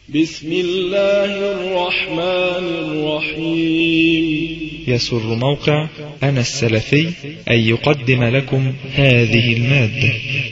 بسم الله الرحمن الرحيم يسر موقع أنا السلفي أن يقدم لكم هذه المادة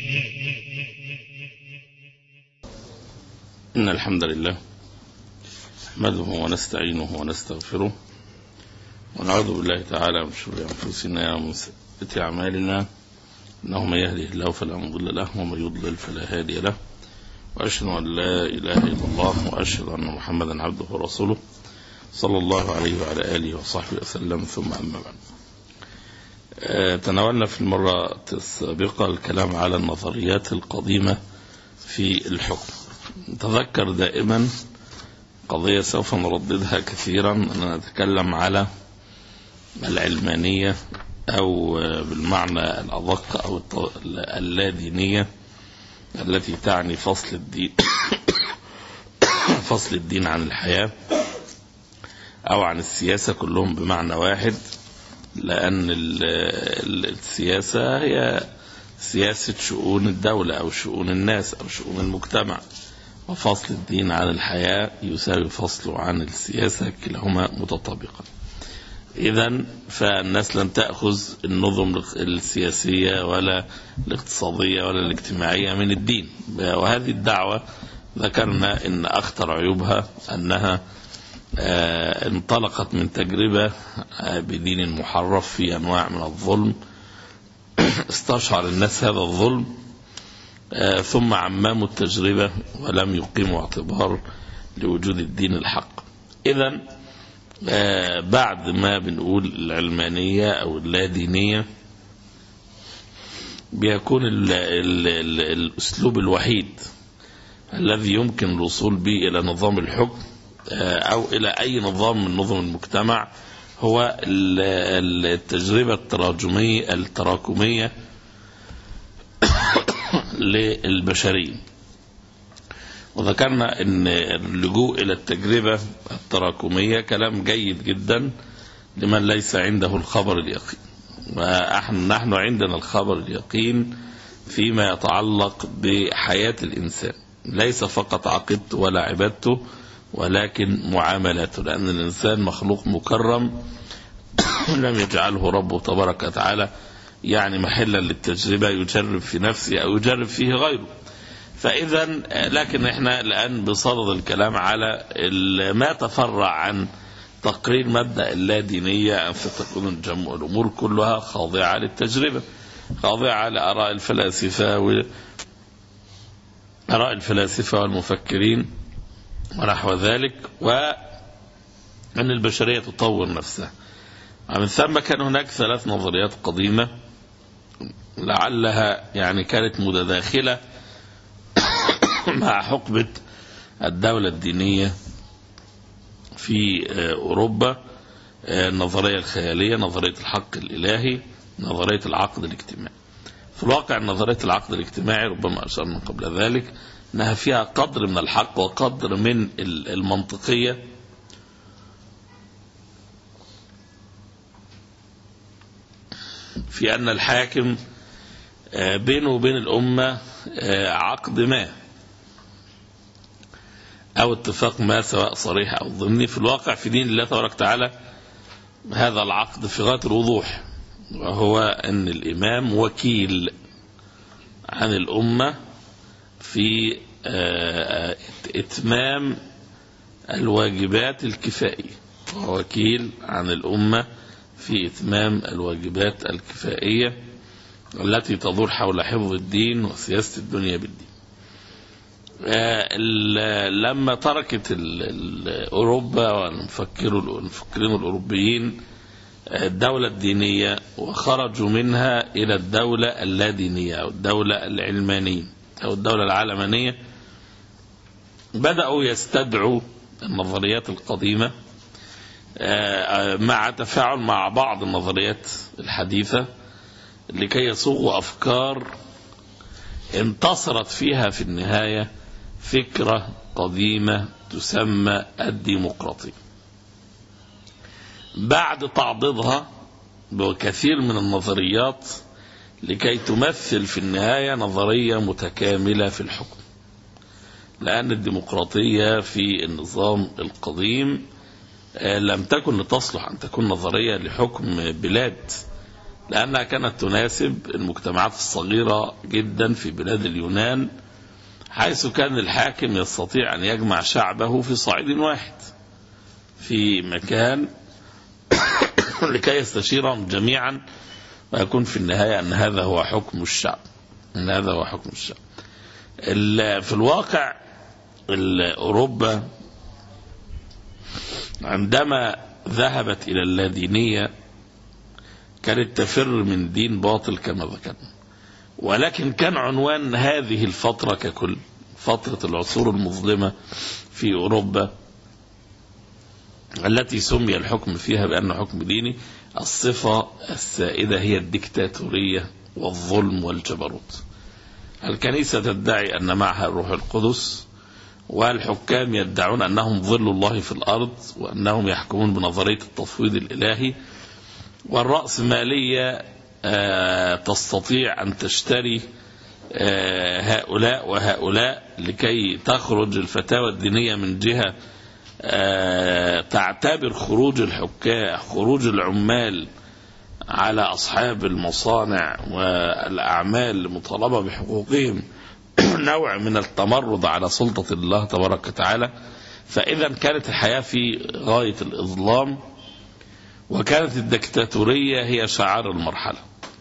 إن الحمد لله نحمده ونستعينه ونستغفره ونعوذ بالله تعالى من شرور أنفسنا ومن سيئات أعمالنا إنه من يهده الله فلا مضل له ومن يضلل فلا هادي له وأشهد أن لا إله إلا الله وأشهد أن محمدا عبده ورسوله صلى الله عليه وعلى آله وصحبه وسلم ثم أما بعد آه، تناولنا في المرة السابقة الكلام على النظريات القديمة في الحكم نتذكر دائما قضية سوف نرددها كثيرا أننا نتكلم على العلمانية أو بالمعنى الأدق أو اللادينية التي تعني فصل الدين فصل الدين عن الحياة أو عن السياسة كلهم بمعنى واحد لأن السياسة هي سياسة شؤون الدولة أو شؤون الناس أو شؤون المجتمع وفصل الدين عن الحياة يساوي فصله عن السياسة كلاهما متطابقا إذا فالناس لن تأخذ النظم السياسية ولا الاقتصادية ولا الاجتماعية من الدين وهذه الدعوة ذكرنا أن أخطر عيوبها أنها انطلقت من تجربة بدين محرف في أنواع من الظلم استشعر الناس هذا الظلم ثم عمموا التجربة ولم يقيموا اعتبار لوجود الدين الحق إذا بعد ما بنقول العلمانية أو اللادينية بيكون ال ال ال الأسلوب الوحيد الذي يمكن الوصول به إلى نظام الحكم أو إلى أي نظام من نظم المجتمع هو التجربة التراجمية التراكمية للبشرية وذكرنا ان اللجوء الى التجربة التراكمية كلام جيد جدا لمن ليس عنده الخبر اليقين ونحن عندنا الخبر اليقين فيما يتعلق بحياة الإنسان ليس فقط عقيدته ولا عبادته ولكن معاملاته لأن الإنسان مخلوق مكرم لم يجعله ربه تبارك وتعالى يعني محلا للتجربة يجرب في نفسه أو يجرب فيه غيره فإذا لكن احنا الآن بصدد الكلام على ما تفرع عن تقرير مبدأ اللادينية أن ستكون الأمور كلها خاضعة للتجربة خاضعة لآراء الفلاسفة و آراء الفلاسفة والمفكرين ونحو ذلك وأن البشرية تطور نفسها ومن ثم كان هناك ثلاث نظريات قديمة لعلها يعني كانت متداخلة مع حقبة الدولة الدينية في أوروبا النظرية الخيالية نظرية الحق الإلهي نظرية العقد الاجتماعي في الواقع نظرية العقد الاجتماعي ربما أشرنا قبل ذلك أنها فيها قدر من الحق وقدر من المنطقية في أن الحاكم بينه وبين الأمة عقد ما أو اتفاق ما سواء صريح أو ضمني في الواقع في دين الله تبارك وتعالى هذا العقد في غاية الوضوح وهو أن الإمام وكيل عن الأمة في إتمام الواجبات الكفائية وكيل عن الأمة في إتمام الواجبات الكفائية التي تدور حول حفظ الدين وسياسة الدنيا بالدين لما تركت أوروبا والمفكرين الأوروبيين الدولة الدينية وخرجوا منها إلى الدولة اللادينية أو الدولة العلمانية أو الدولة العلمانية بدأوا يستدعوا النظريات القديمة مع تفاعل مع بعض النظريات الحديثة لكي يصوغوا أفكار انتصرت فيها في النهاية فكرة قديمة تسمى الديمقراطية بعد تعضيدها بكثير من النظريات لكي تمثل في النهاية نظرية متكاملة في الحكم لأن الديمقراطية في النظام القديم آه، لم تكن لتصلح أن تكون نظرية لحكم بلاد لأنها كانت تناسب المجتمعات الصغيرة جدا في بلاد اليونان حيث كان الحاكم يستطيع أن يجمع شعبه في صعيد واحد في مكان لكي يستشيرهم جميعا ويكون في النهاية أن هذا هو حكم الشعب أن هذا هو حكم الشعب ال- في الواقع ال- أوروبا عندما ذهبت إلى اللادينية كانت تفر من دين باطل كما ذكرنا ولكن كان عنوان هذه الفترة ككل فترة العصور المظلمة في أوروبا التي سمي الحكم فيها بأنه حكم ديني الصفة السائدة هي الدكتاتورية والظلم والجبروت الكنيسة تدعي أن معها الروح القدس والحكام يدعون أنهم ظل الله في الأرض وأنهم يحكمون بنظرية التفويض الإلهي والرأسمالية آه، تستطيع أن تشتري آه، هؤلاء وهؤلاء لكي تخرج الفتاوى الدينية من جهة آه، تعتبر خروج الحكام خروج العمال على أصحاب المصانع والأعمال المطالبة بحقوقهم نوع من التمرد على سلطة الله تبارك وتعالى فإذا كانت الحياة في غاية الإظلام وكانت الدكتاتورية هي شعار المرحلة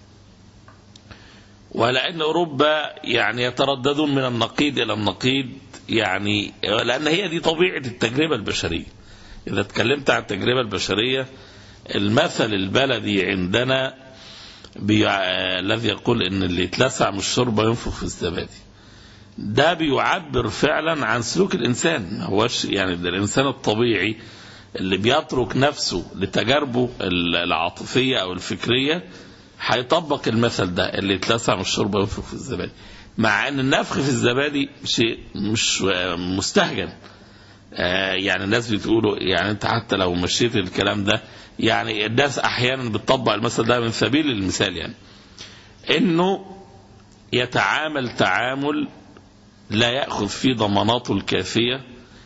ولأن أوروبا يعني يترددون من النقيض إلى النقيض يعني لأن هي دي طبيعة التجربة البشرية إذا اتكلمت عن التجربة البشرية المثل البلدي عندنا بيع... الذي يقول ان اللي يتلسع من الشوربه ينفخ في الزبادي ده بيعبر فعلا عن سلوك الانسان ما هوش يعني ده الانسان الطبيعي اللي بيترك نفسه لتجاربه العاطفيه او الفكريه هيطبق المثل ده اللي يتلسع من الشوربه ينفخ في الزبادي مع ان النفخ في الزبادي شيء مش مستهجن آه يعني الناس بتقولوا يعني انت حتى لو مشيت الكلام ده يعني الناس احيانا بتطبق المثل ده من سبيل المثال يعني انه يتعامل تعامل لا ياخذ فيه ضماناته الكافيه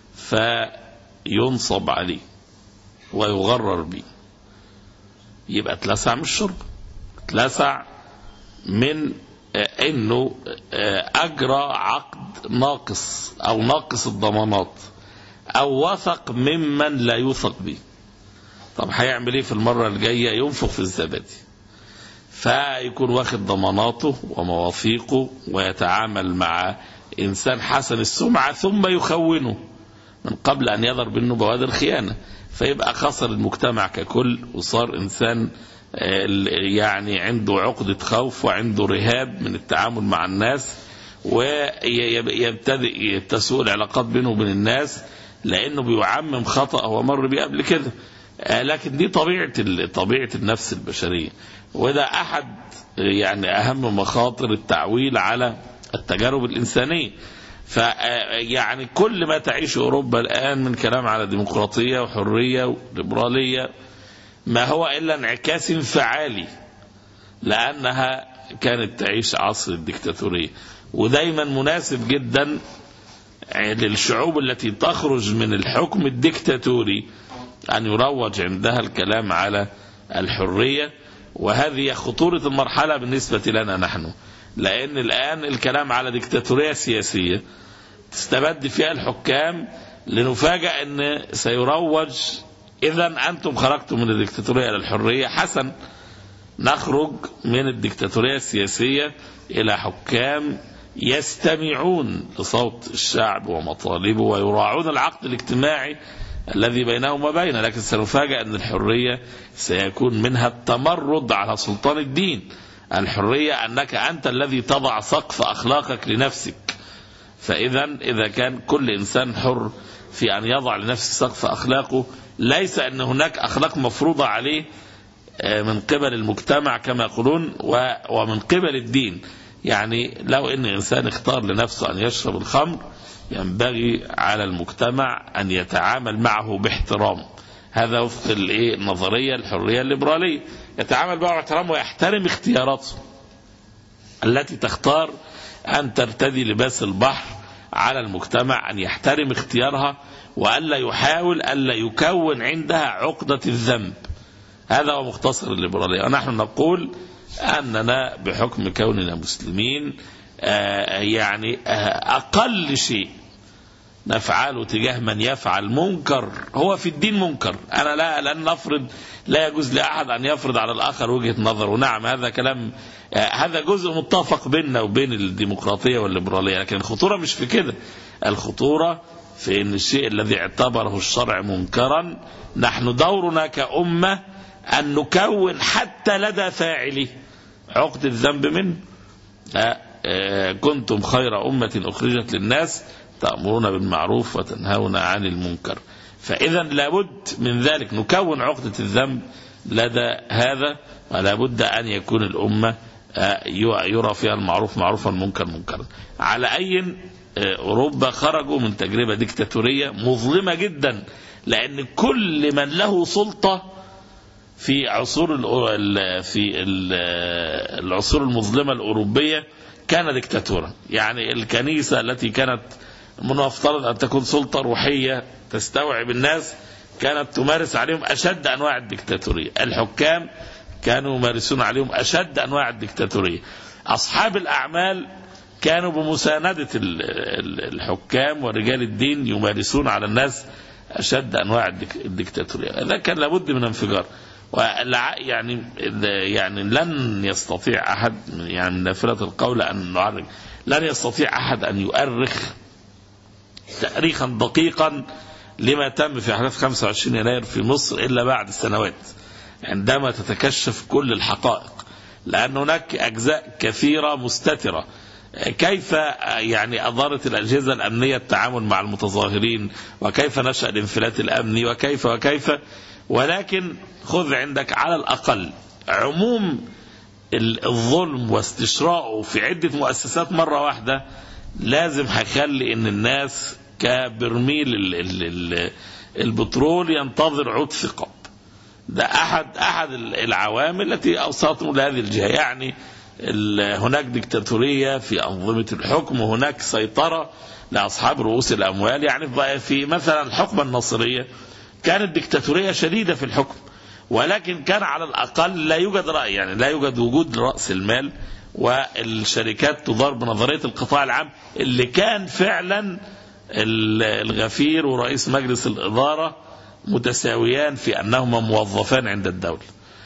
فينصب عليه ويغرر به يبقى اتلسع من الشرب اتلسع من انه اجرى عقد ناقص او ناقص الضمانات او وثق ممن لا يوثق به طب هيعمل ايه في المرة الجاية ينفخ في الزبادي فيكون واخد ضماناته ومواثيقه ويتعامل مع انسان حسن السمعة ثم يخونه من قبل ان يظهر منه بوادر خيانة فيبقى خسر المجتمع ككل وصار انسان يعني عنده عقدة خوف وعنده رهاب من التعامل مع الناس ويبتدئ تسوء العلاقات بينه وبين الناس لانه بيعمم خطأ هو مر بيه قبل كده لكن دي طبيعة طبيعة النفس البشرية وده أحد يعني أهم مخاطر التعويل على التجارب الإنسانية فيعني كل ما تعيش أوروبا الآن من كلام على ديمقراطية وحرية وليبرالية ما هو إلا انعكاس انفعالي لأنها كانت تعيش عصر الدكتاتورية ودايما مناسب جدا للشعوب التي تخرج من الحكم الدكتاتوري أن يروج عندها الكلام على الحرية وهذه خطورة المرحلة بالنسبة لنا نحن لأن الآن الكلام على ديكتاتورية سياسية تستبد فيها الحكام لنفاجأ أن سيروج إذا أنتم خرجتم من الديكتاتورية إلى الحرية حسن نخرج من الديكتاتورية السياسية إلى حكام يستمعون لصوت الشعب ومطالبه ويراعون العقد الاجتماعي الذي بينهم وبين لكن سنفاجأ أن الحرية سيكون منها التمرد على سلطان الدين الحرية أنك أنت الذي تضع سقف أخلاقك لنفسك فإذا إذا كان كل إنسان حر في أن يضع لنفسه سقف أخلاقه ليس أن هناك أخلاق مفروضة عليه من قبل المجتمع كما يقولون ومن قبل الدين يعني لو أن إنسان اختار لنفسه أن يشرب الخمر ينبغي على المجتمع أن يتعامل معه باحترام هذا وفق النظرية الحرية الليبرالية يتعامل معه باحترام ويحترم اختياراته التي تختار أن ترتدي لباس البحر على المجتمع أن يحترم اختيارها وألا يحاول ألا يكون عندها عقدة الذنب هذا هو مختصر الليبرالية ونحن نقول أننا بحكم كوننا مسلمين آه، يعني آه، أقل شيء نفعله تجاه من يفعل منكر هو في الدين منكر أنا لا لن نفرض لا يجوز لأحد أن يفرض على الآخر وجهة نظر ونعم هذا كلام آه، هذا جزء متفق بيننا وبين الديمقراطية والليبرالية لكن الخطورة مش في كده الخطورة في أن الشيء الذي اعتبره الشرع منكرا نحن دورنا كأمة أن نكون حتى لدى فاعله عقد الذنب منه آه، آه، كنتم خير أمة أخرجت للناس تأمرون بالمعروف وتنهون عن المنكر فإذا لابد من ذلك نكون عقدة الذنب لدى هذا ولا بد أن يكون الأمة آه، يرى فيها المعروف معروفا المنكر منكرا على أي آه، أوروبا خرجوا من تجربة ديكتاتورية مظلمة جدا لأن كل من له سلطة في عصور الأو- ال- في ال- العصور المظلمة الأوروبية كان ديكتاتورا يعني الكنيسة التي كانت من المفترض أن تكون سلطة روحية تستوعب الناس كانت تمارس عليهم أشد أنواع الديكتاتورية الحكام كانوا يمارسون عليهم أشد أنواع الديكتاتورية أصحاب الأعمال كانوا بمساندة ال- ال- الحكام ورجال الدين يمارسون على الناس أشد أنواع الديك- الديكتاتورية هذا كان لابد من انفجار ولع- يعني يعني لن يستطيع أحد يعني من نافلة القول أن نعرج لن يستطيع أحد أن يؤرخ تاريخا دقيقا لما تم في احداث 25 يناير في مصر الا بعد سنوات عندما تتكشف كل الحقائق لان هناك اجزاء كثيره مستتره كيف يعني أدارت الأجهزة الأمنية التعامل مع المتظاهرين وكيف نشأ الانفلات الأمني وكيف وكيف ولكن خذ عندك على الأقل عموم ال- الظلم واستشراءه في عدة مؤسسات مرة واحدة لازم هيخلي ان الناس كبرميل ال- ال- ال- البترول ينتظر عود ثقب ده احد احد العوامل التي اوصلتهم لهذه الجهه يعني ال- هناك ديكتاتوريه في انظمه الحكم وهناك سيطره لاصحاب رؤوس الاموال يعني في- في مثلا الحكم الناصريه كانت ديكتاتوريه شديده في الحكم ولكن كان على الاقل لا يوجد راي يعني لا يوجد وجود راس المال والشركات تدار بنظريه القطاع العام اللي كان فعلا ال- الغفير ورئيس مجلس الاداره متساويان في انهما موظفان عند الدوله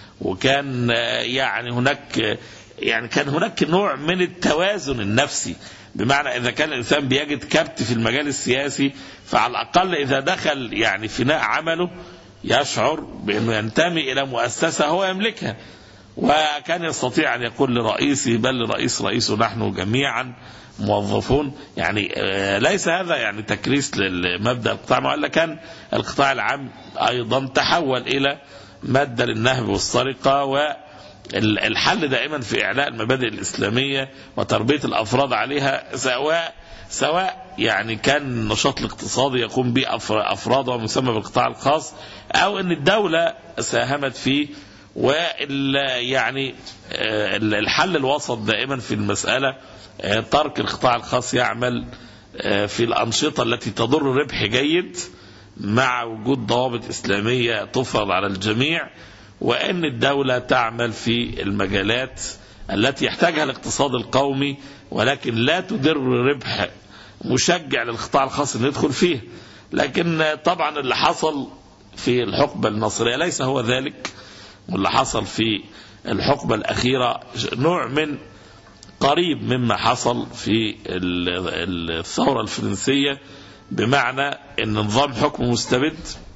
وكان آه، يعني هناك آه، يعني كان هناك نوع من التوازن النفسي بمعنى اذا كان الانسان بيجد كبت في المجال السياسي فعلى الاقل اذا دخل يعني فناء عمله يشعر بانه ينتمي الى مؤسسه هو يملكها وكان يستطيع ان يقول لرئيسه بل لرئيس رئيسه نحن جميعا موظفون يعني آه، ليس هذا يعني تكريس لمبدا القطاع العام والا كان القطاع العام ايضا تحول الى ماده للنهب والسرقه والحل دائما في اعلاء المبادئ الاسلاميه وتربيه الافراد عليها سواء سواء يعني كان النشاط الاقتصادي يقوم به أفر- افراد ومسمى بالقطاع الخاص او ان الدوله ساهمت فيه وال يعني آه، الحل الوسط دائما في المساله آه، ترك القطاع الخاص يعمل آه، في الانشطه التي تضر ربح جيد مع وجود ضوابط اسلاميه تفرض على الجميع وان الدوله تعمل في المجالات التي يحتاجها الاقتصاد القومي ولكن لا تدر ربح مشجع للقطاع الخاص انه يدخل فيه لكن آه، طبعا اللي حصل في الحقبه النصريه ليس هو ذلك واللي حصل في الحقبه الاخيره نوع من قريب مما حصل في ال- الثورة الفرنسية بمعنى ان نظام حكم مستبد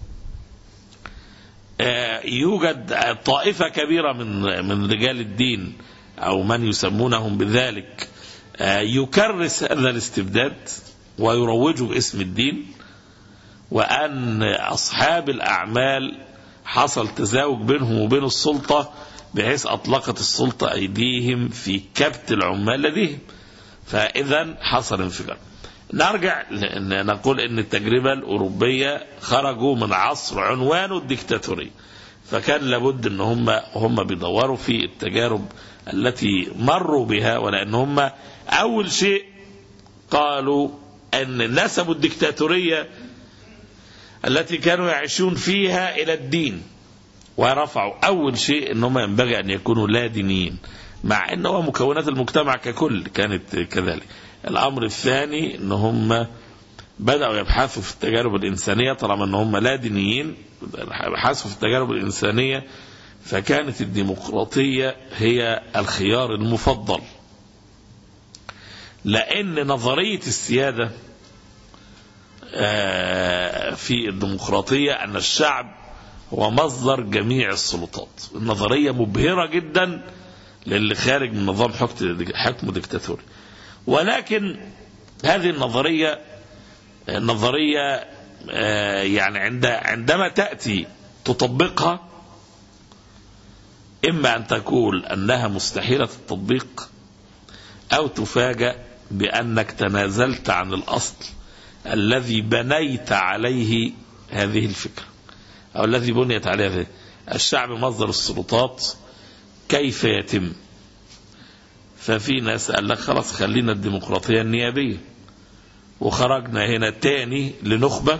آه، يوجد طائفة كبيرة من من رجال الدين او من يسمونهم بذلك آه، يكرس هذا الاستبداد ويروجه باسم الدين وان اصحاب الاعمال حصل تزاوج بينهم وبين السلطه بحيث اطلقت السلطه ايديهم في كبت العمال لديهم فاذا حصل انفجار نرجع ل- نقول ان التجربه الاوروبيه خرجوا من عصر عنوانه الديكتاتوريه فكان لابد ان هم هم بيدوروا في التجارب التي مروا بها ولان هم اول شيء قالوا أن نسبوا الدكتاتورية التي كانوا يعيشون فيها إلى الدين ورفعوا أول شيء أنهم ينبغي أن يكونوا لا دينيين مع أنه مكونات المجتمع ككل كانت كذلك الأمر الثاني أن هم بدأوا يبحثوا في التجارب الإنسانية طالما أن هم لا دينيين يبحثوا في التجارب الإنسانية فكانت الديمقراطية هي الخيار المفضل لأن نظرية السيادة في الديمقراطية أن الشعب هو مصدر جميع السلطات النظرية مبهرة جدا للي خارج من نظام حكم ديكتاتوري ولكن هذه النظرية نظرية يعني عند عندما تأتي تطبقها إما أن تقول أنها مستحيلة التطبيق أو تفاجأ بأنك تنازلت عن الأصل الذي بنيت عليه هذه الفكرة أو الذي بنيت عليه هذه الشعب مصدر السلطات كيف يتم ففي ناس قال لك خلاص خلينا الديمقراطية النيابية وخرجنا هنا تاني لنخبة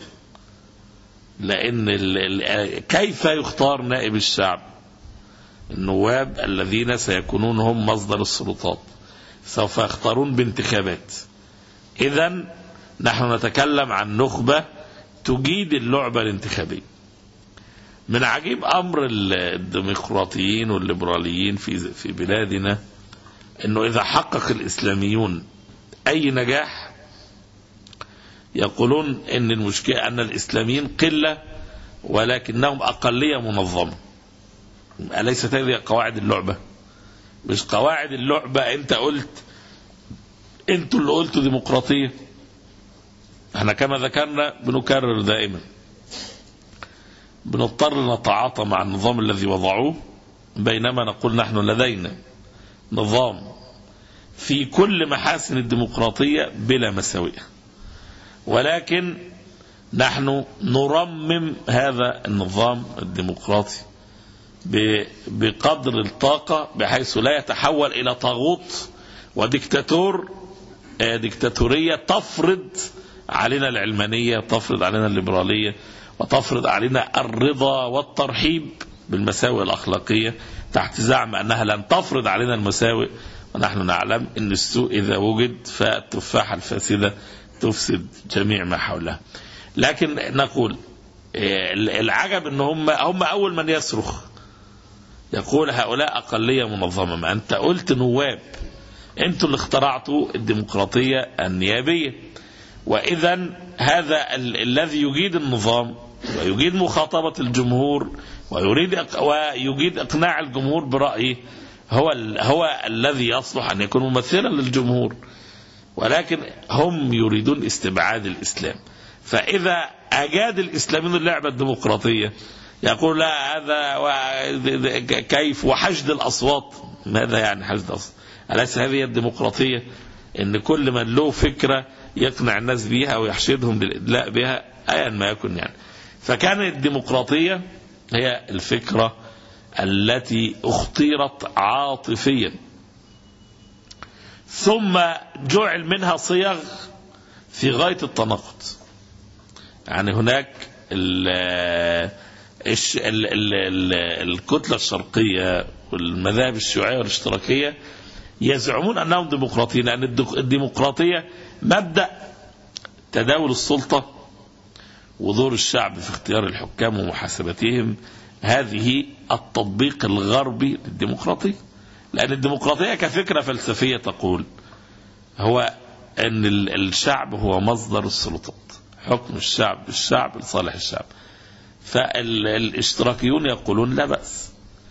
لأن ال ال كيف يختار نائب الشعب النواب الذين سيكونون هم مصدر السلطات سوف يختارون بانتخابات إذا نحن نتكلم عن نخبة تجيد اللعبة الانتخابية من عجيب أمر الديمقراطيين والليبراليين في في بلادنا أنه إذا حقق الإسلاميون أي نجاح يقولون أن المشكلة أن الإسلاميين قلة ولكنهم أقلية منظمة أليست هذه قواعد اللعبة مش قواعد اللعبة أنت قلت أنتوا اللي قلتوا ديمقراطية احنا كما ذكرنا بنكرر دائما بنضطر نتعاطى مع النظام الذي وضعوه بينما نقول نحن لدينا نظام في كل محاسن الديمقراطية بلا مساوئة ولكن نحن نرمم هذا النظام الديمقراطي بقدر الطاقة بحيث لا يتحول إلى طاغوت وديكتاتور ديكتاتورية تفرض علينا العلمانية تفرض علينا الليبرالية وتفرض علينا الرضا والترحيب بالمساوئ الأخلاقية تحت زعم أنها لن تفرض علينا المساوئ ونحن نعلم أن السوء إذا وجد فالتفاحة الفاسدة تفسد جميع ما حولها لكن نقول العجب ان هم هم اول من يصرخ يقول هؤلاء اقليه منظمه ما انت قلت نواب انتوا اللي اخترعتوا الديمقراطيه النيابيه واذا هذا ال الذي يجيد النظام ويجيد مخاطبه الجمهور ويريد ويجيد اقناع الجمهور برايه هو هو الذي يصلح ان يكون ممثلا للجمهور ولكن هم يريدون استبعاد الاسلام فاذا اجاد الاسلاميون اللعبه الديمقراطيه يقول لا هذا كيف وحشد الاصوات ماذا يعني حشد الاصوات اليس هذه الديمقراطيه ان كل من له فكره يقنع الناس بها ويحشدهم للادلاء بها ايا ما يكن يعني فكانت الديمقراطيه هي الفكره التي اختيرت عاطفيا ثم جعل منها صيغ في غايه التناقض يعني هناك ال ال ال ال الكتلة الشرقية والمذاهب الشيوعية والاشتراكية يزعمون أنهم ديمقراطيين لأن الديمقراطية مبدأ تداول السلطة ودور الشعب في اختيار الحكام ومحاسبتهم هذه التطبيق الغربي للديمقراطية لأن الديمقراطية كفكرة فلسفية تقول هو أن الشعب هو مصدر السلطات حكم الشعب بالشعب لصالح الشعب فالاشتراكيون يقولون لا بأس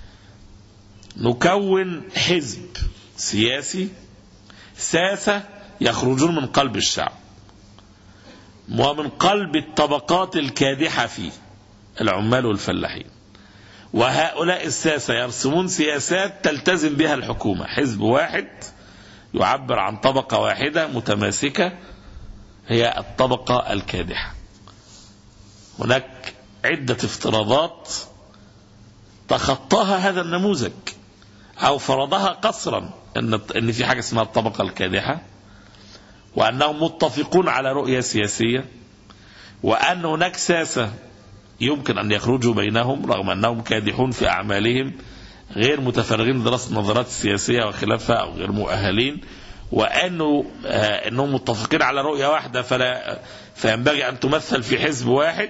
نكون حزب سياسي ساسة يخرجون من قلب الشعب ومن قلب الطبقات الكادحة فيه العمال والفلاحين وهؤلاء الساسة يرسمون سياسات تلتزم بها الحكومة حزب واحد يعبر عن طبقة واحدة متماسكة هي الطبقة الكادحة هناك عدة افتراضات تخطاها هذا النموذج أو فرضها قصرا إن إن في حاجة اسمها الطبقة الكادحة وأنهم متفقون على رؤية سياسية وأن هناك ساسة يمكن أن يخرجوا بينهم رغم أنهم كادحون في أعمالهم غير متفرغين لدراسة النظرات السياسية وخلافها أو غير مؤهلين وأنه آه أنهم متفقين على رؤية واحدة فلا فينبغي أن تمثل في حزب واحد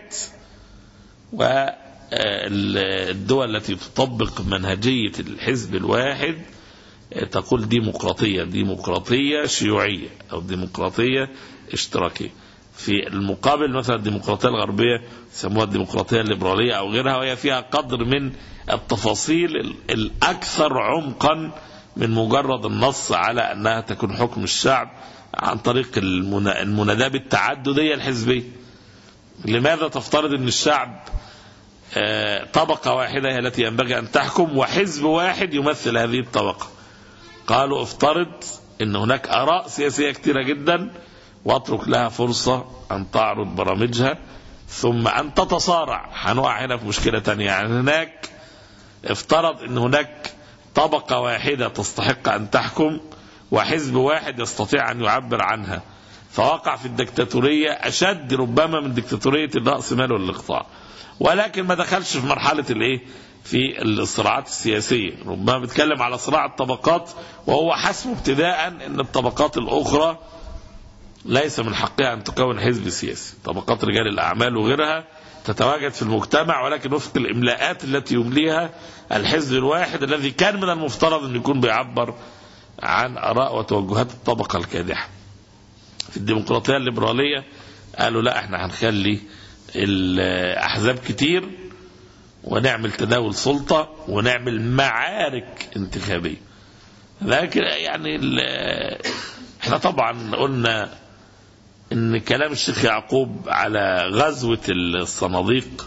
والدول التي تطبق منهجية الحزب الواحد آه، تقول ديمقراطية ديمقراطية شيوعية أو ديمقراطية اشتراكية في المقابل مثلا الديمقراطية الغربية يسموها الديمقراطية الليبرالية أو غيرها وهي فيها قدر من التفاصيل ال- الأكثر عمقا من مجرد النص على أنها تكون حكم الشعب عن طريق المنا- المناداة بالتعددية الحزبية لماذا تفترض أن الشعب آه، طبقة واحدة هي التي ينبغي أن تحكم وحزب واحد يمثل هذه الطبقة قالوا افترض أن هناك آراء سياسية كثيرة جدا واترك لها فرصة أن تعرض برامجها ثم أن تتصارع هنقع هنا في مشكلة تانية يعني هناك افترض أن هناك طبقة واحدة تستحق أن تحكم وحزب واحد يستطيع أن يعبر عنها فوقع في الدكتاتورية أشد ربما من دكتاتورية الرأس مال والإقطاع ولكن ما دخلش في مرحلة الإيه في الصراعات السياسية ربما بيتكلم على صراع الطبقات وهو حسب ابتداء أن الطبقات الأخرى ليس من حقها أن تكون حزب سياسي طبقات رجال الأعمال وغيرها تتواجد في المجتمع ولكن وفق الإملاءات التي يمليها الحزب الواحد الذي كان من المفترض أن يكون بيعبر عن آراء وتوجهات الطبقة الكادحة في الديمقراطية الليبرالية قالوا لا احنا هنخلي الأحزاب كتير ونعمل تداول سلطة ونعمل معارك انتخابية لكن يعني ال- احنا طبعا قلنا ان كلام الشيخ يعقوب على غزوة الصناديق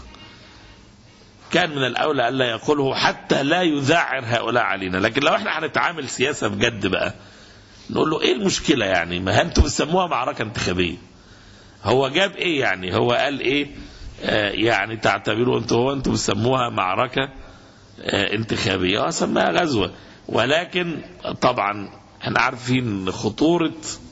كان من الاولى الا يقوله حتى لا يذعر هؤلاء علينا لكن لو احنا هنتعامل سياسة بجد بقى نقول له ايه المشكلة يعني ما انتوا بتسموها معركة انتخابية هو جاب ايه يعني هو قال ايه آه يعني تعتبروا انتوا هو انتوا بتسموها معركة آه انتخابية اه سماها غزوة ولكن طبعا احنا عارفين خطورة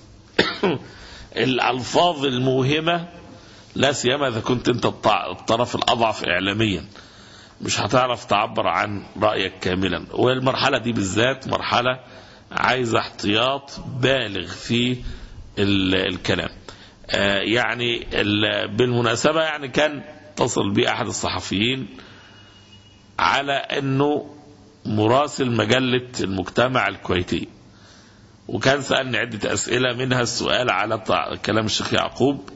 الألفاظ الموهمة لا سيما إذا كنت أنت الط- الطرف الأضعف إعلاميا مش هتعرف تعبر عن رأيك كاملا والمرحلة دي بالذات مرحلة عايزة احتياط بالغ في ال- الكلام آه، يعني ال- بالمناسبة يعني كان اتصل بي أحد الصحفيين على أنه مراسل مجلة المجتمع الكويتي وكان سألني عدة أسئلة منها السؤال على طع- كلام الشيخ يعقوب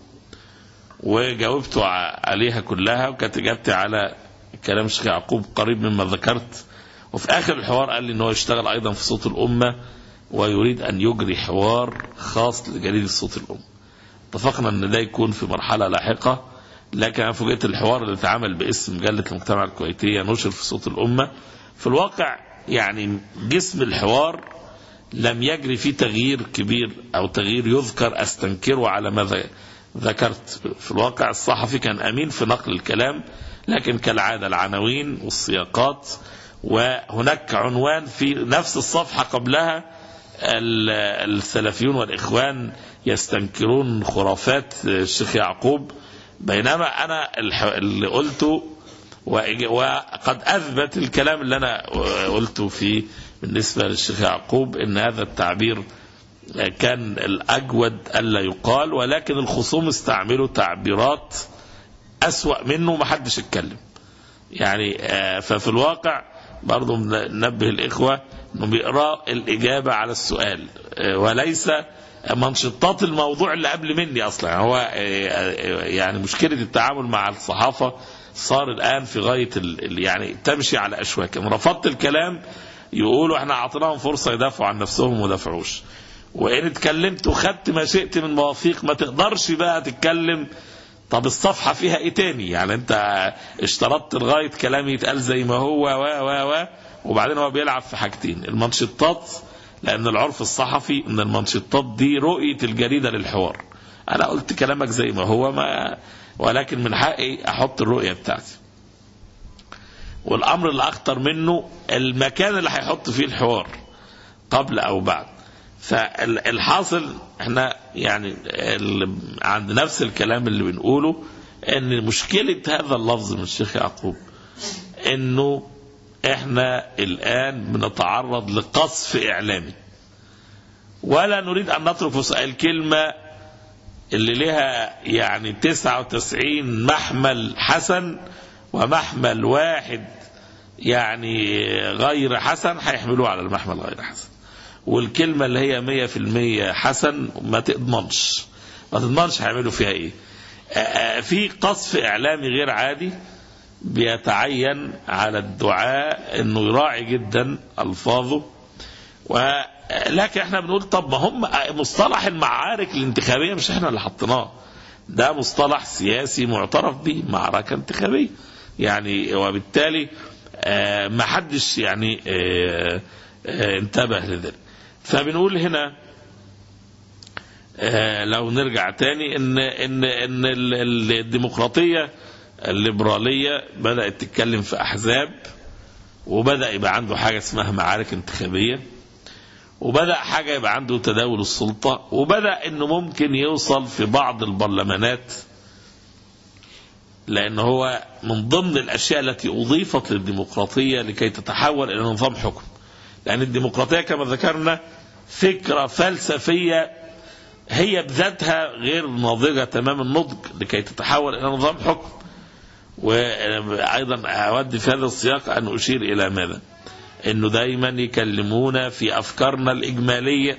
وجاوبته ع- عليها كلها وكانت إجابتي على كلام الشيخ يعقوب قريب مما ذكرت وفي آخر الحوار قال لي إن هو يشتغل أيضا في صوت الأمة ويريد أن يجري حوار خاص لجريدة صوت الأمة اتفقنا أن ده يكون في مرحلة لاحقة لكن أنا فوجئت الحوار اللي اتعمل باسم مجلة المجتمع الكويتية نشر في صوت الأمة في الواقع يعني جسم الحوار لم يجري فيه تغيير كبير أو تغيير يذكر أستنكره على ماذا ذكرت في الواقع الصحفي كان أمين في نقل الكلام لكن كالعادة العناوين والسياقات وهناك عنوان في نفس الصفحة قبلها ال- السلفيون والإخوان يستنكرون خرافات الشيخ يعقوب بينما أنا الح- اللي قلته وإج- وقد أثبت الكلام اللي أنا قلته في بالنسبة للشيخ يعقوب أن هذا التعبير كان الأجود ألا يقال ولكن الخصوم استعملوا تعبيرات أسوأ منه ما حدش اتكلم يعني آه، ففي الواقع برضو ننبه الإخوة أنه بيقرأ الإجابة على السؤال آه، وليس منشطات الموضوع اللي قبل مني أصلا يعني هو آه، آه، يعني مشكلة التعامل مع الصحافة صار الآن في غاية ال- ال- يعني تمشي على أشواك رفضت الكلام يقولوا احنا اعطيناهم فرصة يدافعوا عن نفسهم وما دافعوش وإن اتكلمت وخدت ما شئت من مواثيق ما تقدرش بقى تتكلم طب الصفحة فيها ايه تاني يعني انت اشترطت لغاية كلامي يتقال زي ما هو و و و وبعدين هو بيلعب في حاجتين المنشطات لان العرف الصحفي ان المنشطات دي رؤية الجريدة للحوار انا قلت كلامك زي ما هو ما ولكن من حقي احط الرؤية بتاعتي والامر الاخطر منه المكان اللي هيحط فيه الحوار قبل او بعد فالحاصل احنا يعني ال- عند نفس الكلام اللي بنقوله ان مشكلة هذا اللفظ من الشيخ يعقوب انه احنا الان بنتعرض لقصف اعلامي ولا نريد ان نترك فس- الكلمة اللي لها يعني 99 محمل حسن ومحمل واحد يعني غير حسن هيحملوه على المحمل غير حسن والكلمة اللي هي مية في المية حسن ما تضمنش ما تضمنش هيعملوا فيها ايه آه، آه، في قصف اعلامي غير عادي بيتعين على الدعاء انه يراعي جدا الفاظه و لكن احنا بنقول طب ما هم مصطلح المعارك الانتخابيه مش احنا اللي حطيناه ده مصطلح سياسي معترف به معركه انتخابيه يعني وبالتالي آه، ما حدش يعني آه، آه، انتبه لذلك فبنقول هنا آه، لو نرجع تاني ان ان ان ال- ال- الديمقراطيه الليبراليه بدات تتكلم في احزاب وبدا يبقى عنده حاجه اسمها معارك انتخابيه وبدا حاجه يبقى عنده تداول السلطه وبدا انه ممكن يوصل في بعض البرلمانات لان هو من ضمن الاشياء التي اضيفت للديمقراطيه لكي تتحول الى نظام حكم لان الديمقراطيه كما ذكرنا فكره فلسفيه هي بذاتها غير ناضجه تمام النضج لكي تتحول الى نظام حكم وايضا اود في هذا السياق ان اشير الى ماذا؟ انه دايما يكلمونا في افكارنا الاجماليه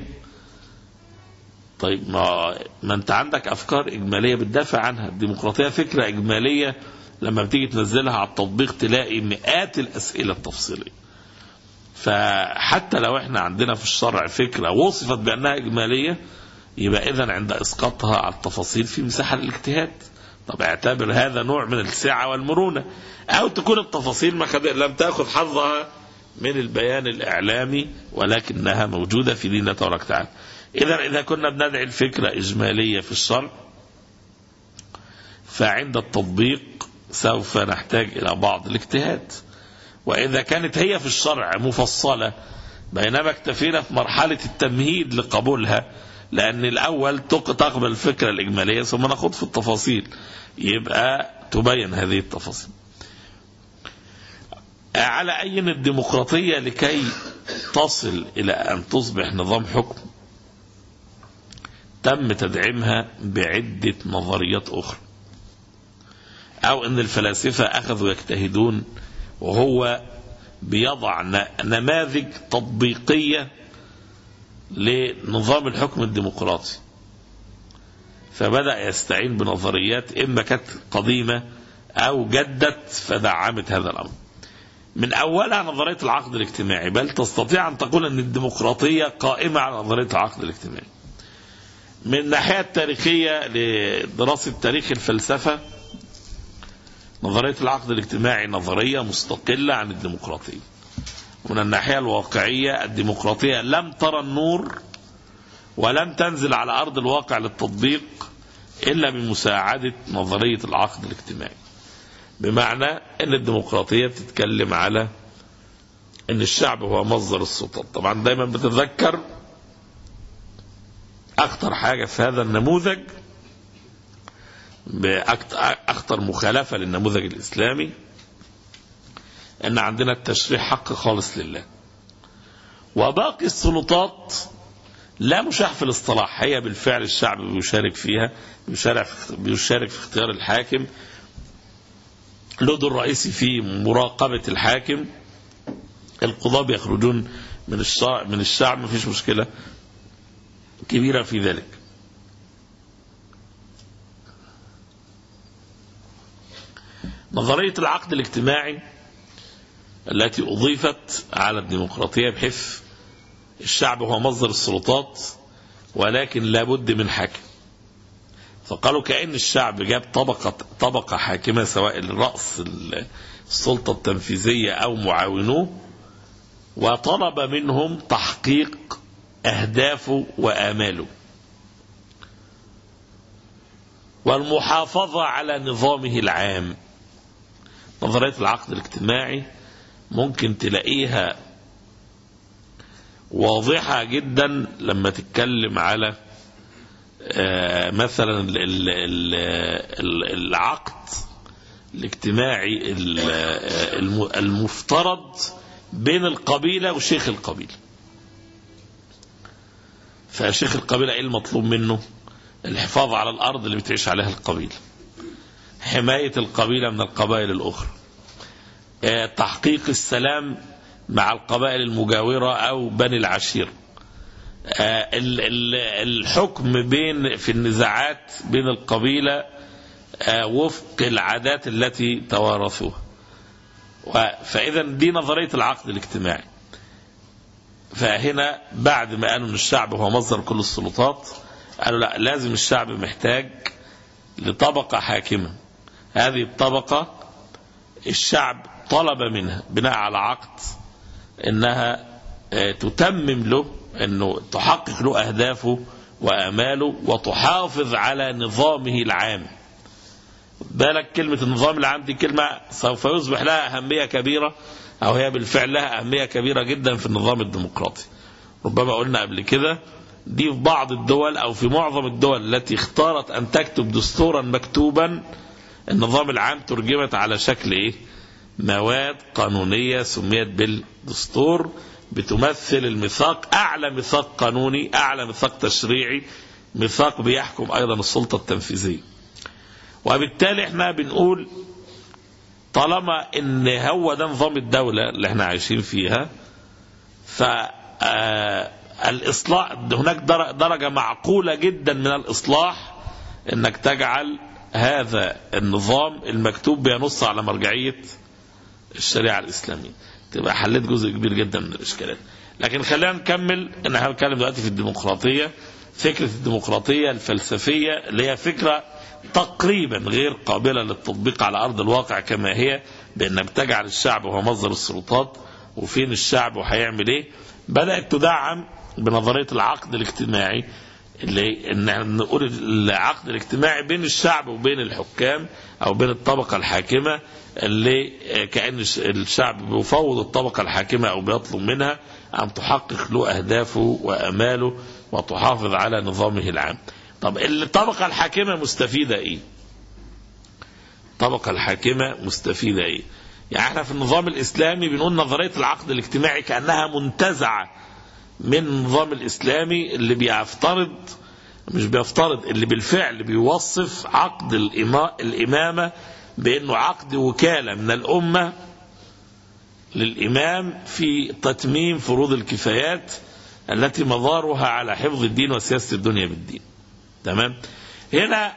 طيب ما ما انت عندك افكار اجماليه بتدافع عنها الديمقراطيه فكره اجماليه لما بتيجي تنزلها على التطبيق تلاقي مئات الاسئله التفصيليه فحتى لو احنا عندنا في الشرع فكره وصفت بانها اجماليه يبقى اذا عند اسقاطها على التفاصيل في مساحه للاجتهاد طب اعتبر هذا نوع من السعه والمرونه او تكون التفاصيل ما خد... لم تاخذ حظها من البيان الاعلامي ولكنها موجوده في ديننا تبارك وتعالى اذا اذا كنا بندعي الفكره اجماليه في الشرع فعند التطبيق سوف نحتاج الى بعض الاجتهاد واذا كانت هي في الشرع مفصله بينما اكتفينا في مرحله التمهيد لقبولها لان الاول تق- تقبل الفكره الاجماليه ثم نخوض في التفاصيل يبقى تبين هذه التفاصيل على أي الديمقراطية لكي تصل إلى أن تصبح نظام حكم تم تدعيمها بعدة نظريات أخرى أو أن الفلاسفة أخذوا يجتهدون وهو بيضع ن- نماذج تطبيقية لنظام الحكم الديمقراطي فبدأ يستعين بنظريات إما كانت قديمة أو جدت فدعمت هذا الأمر من أولها نظرية العقد الاجتماعي بل تستطيع أن تقول أن الديمقراطية قائمة على نظرية العقد الاجتماعي من الناحية التاريخية لدراسة تاريخ الفلسفة نظرية العقد الاجتماعي نظرية مستقلة عن الديمقراطية ومن الناحية الواقعية الديمقراطية لم ترى النور ولم تنزل على أرض الواقع للتطبيق إلا بمساعدة نظرية العقد الاجتماعي بمعنى أن الديمقراطية بتتكلم على أن الشعب هو مصدر السلطات طبعا دايما بتتذكر أخطر حاجة في هذا النموذج بأخطر مخالفة للنموذج الإسلامي أن عندنا التشريع حق خالص لله وباقي السلطات لا مشاح في الاصطلاح هي بالفعل الشعب بيشارك فيها بيشارك في, بيشارك في اختيار الحاكم له دور رئيسي في مراقبة الحاكم القضاة بيخرجون من الشعب من الشعب مفيش مشكلة كبيرة في ذلك نظرية العقد الاجتماعي التي أضيفت على الديمقراطية بحيث الشعب هو مصدر السلطات ولكن لابد من حاكم فقالوا كأن الشعب جاب طبقة طبقة حاكمة سواء الرأس السلطة التنفيذية أو معاونوه وطلب منهم تحقيق أهدافه وآماله والمحافظة على نظامه العام نظرية العقد الاجتماعي ممكن تلاقيها واضحة جدا لما تتكلم على آه، مثلا ال- ال- ال- ال- العقد الاجتماعي ال- آه، الم- المفترض بين القبيلة وشيخ القبيلة فشيخ القبيلة ايه المطلوب منه الحفاظ على الأرض اللي بتعيش عليها القبيلة حماية القبيلة من القبائل الأخرى آه، تحقيق السلام مع القبائل المجاورة أو بني العشيرة آه، ال- ال- الحكم بين في النزاعات بين القبيلة آه، وفق العادات التي توارثوها و- فإذا دي نظرية العقد الاجتماعي فهنا بعد ما قالوا ان الشعب هو مصدر كل السلطات قالوا لا لازم الشعب محتاج لطبقة حاكمة هذه الطبقة الشعب طلب منها بناء على عقد انها آه، تتمم له انه تحقق له اهدافه واماله وتحافظ على نظامه العام بالك كلمة النظام العام دي كلمة سوف يصبح لها أهمية كبيرة أو هي بالفعل لها أهمية كبيرة جدا في النظام الديمقراطي ربما قلنا قبل كده دي في بعض الدول أو في معظم الدول التي اختارت أن تكتب دستورا مكتوبا النظام العام ترجمت على شكل إيه مواد قانونية سميت بالدستور بتمثل الميثاق أعلى ميثاق قانوني أعلى ميثاق تشريعي ميثاق بيحكم أيضا السلطة التنفيذية وبالتالي احنا بنقول طالما ان هو ده نظام الدولة اللي احنا عايشين فيها فالإصلاح هناك در- درجة معقولة جدا من الإصلاح انك تجعل هذا النظام المكتوب بينص على مرجعية الشريعة الإسلامية تبقى حليت جزء كبير جدا من الإشكالات لكن خلينا نكمل ان احنا هنتكلم دلوقتي في الديمقراطية فكرة الديمقراطية الفلسفية اللي هي فكرة تقريبا غير قابلة للتطبيق على أرض الواقع كما هي بأنك تجعل الشعب هو مصدر السلطات وفين الشعب وهيعمل ايه بدأت تدعم بنظرية العقد الاجتماعي اللي ان احنا نقول العقد الاجتماعي بين الشعب وبين الحكام او بين الطبقة الحاكمة اللي كأن الشعب بيفوض الطبقة الحاكمة او بيطلب منها ان تحقق له اهدافه واماله وتحافظ على نظامه العام طب الطبقة الحاكمة مستفيدة ايه الطبقة الحاكمة مستفيدة ايه يعني احنا في النظام الاسلامي بنقول نظرية العقد الاجتماعي كأنها منتزعة من النظام الاسلامي اللي بيفترض مش بيفترض اللي بالفعل بيوصف عقد الإما- الامامة بانه عقد وكالة من الامة للامام في تتميم فروض الكفايات التي مضارها على حفظ الدين وسياسة الدنيا بالدين تمام هنا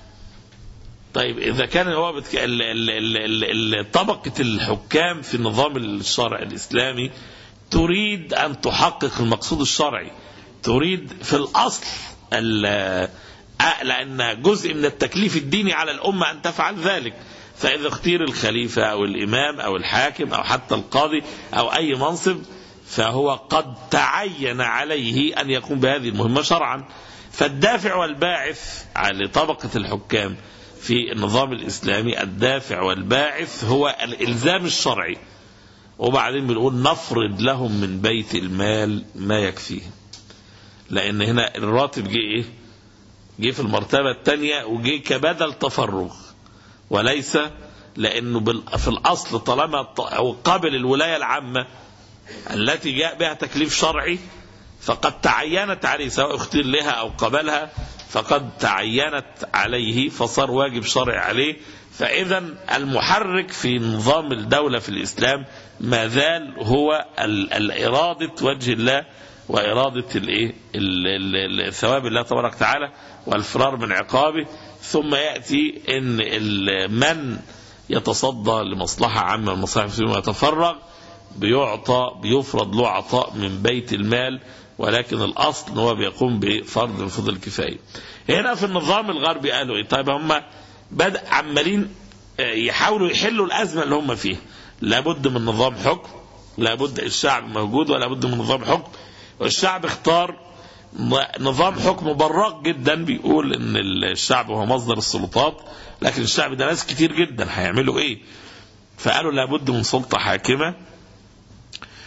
طيب إذا كان هو بتك... ال... ال... ال... ال... ال... طبقة الحكام في النظام الشرعي الإسلامي تريد أن تحقق المقصود الشرعي تريد في الأصل ال... آه، لأن جزء من التكليف الديني على الأمة أن تفعل ذلك فإذا اختير الخليفة أو الإمام أو الحاكم أو حتى القاضي أو أي منصب فهو قد تعين عليه أن يقوم بهذه المهمة شرعا فالدافع والباعث على طبقة الحكام في النظام الإسلامي الدافع والباعث هو الإلزام الشرعي وبعدين بنقول نفرض لهم من بيت المال ما يكفيهم لأن هنا الراتب جه إيه جه في المرتبة الثانية وجه كبدل تفرغ وليس لأنه بال- في الأصل طالما ط- أو قبل الولاية العامة التي جاء بها تكليف شرعي فقد تعينت عليه سواء اختير لها أو قبلها فقد تعينت عليه فصار واجب شرعي عليه فإذا المحرك في نظام الدولة في الإسلام ما زال هو ال- الإرادة وجه الله وإرادة الإيه ال- ال- ال- ثواب الله تبارك وتعالى والفرار من عقابه ثم يأتي إن ال- من يتصدى لمصلحة عامة من مصالح المسلمين ويتفرغ بيعطى بيفرض له عطاء من بيت المال ولكن الاصل ان هو بيقوم بفرض من فضل الكفايه. هنا في النظام الغربي قالوا ايه؟ طيب هم بدا عمالين آه، يحاولوا يحلوا الازمه اللي هم فيها. لابد من نظام حكم، لابد الشعب موجود ولا بد من نظام حكم. والشعب اختار نظام حكم براق جدا بيقول ان الشعب هو مصدر السلطات لكن الشعب ده ناس كتير جدا هيعملوا ايه؟ فقالوا لابد من سلطه حاكمه